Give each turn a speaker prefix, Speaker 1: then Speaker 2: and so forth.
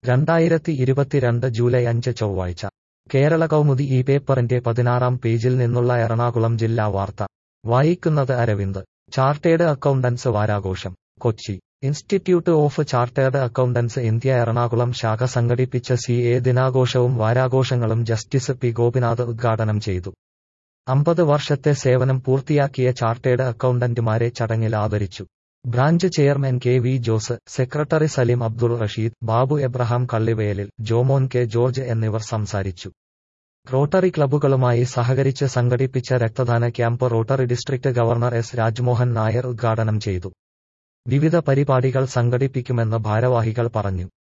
Speaker 1: രണ്ടായിരത്തി ഇരുപത്തിരണ്ട് ജൂലൈ അഞ്ച് ചൊവ്വാഴ്ച കേരള കൗമുദി ഈ പേപ്പറിന്റെ പതിനാറാം പേജിൽ നിന്നുള്ള എറണാകുളം ജില്ലാ വാർത്ത വായിക്കുന്നത് അരവിന്ദ് ചാർട്ടേഡ് അക്കൗണ്ടൻസ് വാരാഘോഷം Kochi institute of chartered accountants India Ernakulam ശാഖ സംഘടിപ്പിച്ച സി എ ദിനാഘോഷവും വാരാഘോഷങ്ങളും ജസ്റ്റിസ് പി ഗോപിനാഥ് ഉദ്ഘാടനം ചെയ്തു അമ്പത് വർഷത്തെ സേവനം പൂർത്തിയാക്കിയ ചാർട്ടേഡ് അക്കൗണ്ടന്റുമാരെ ചടങ്ങിൽ ആദരിച്ചു branch chairman K V Jose secretary Saleem Abdul Rasheed Babu Abraham Kallivelil Jomon K George എന്നിവർ സംസാരിച്ചു റോട്ടറി ക്ലബ്ബുകളുമായി സഹകരിച്ച് സംഘടിപ്പിച്ച രക്തദാന camp Rotary district governor S Rajmohan Nair ഉദ്ഘാടനം ചെയ്തു വിവിധ പരിപാടികൾ സംഘടിപ്പിക്കുമെന്ന് ഭാരവാഹികൾ പറഞ്ഞു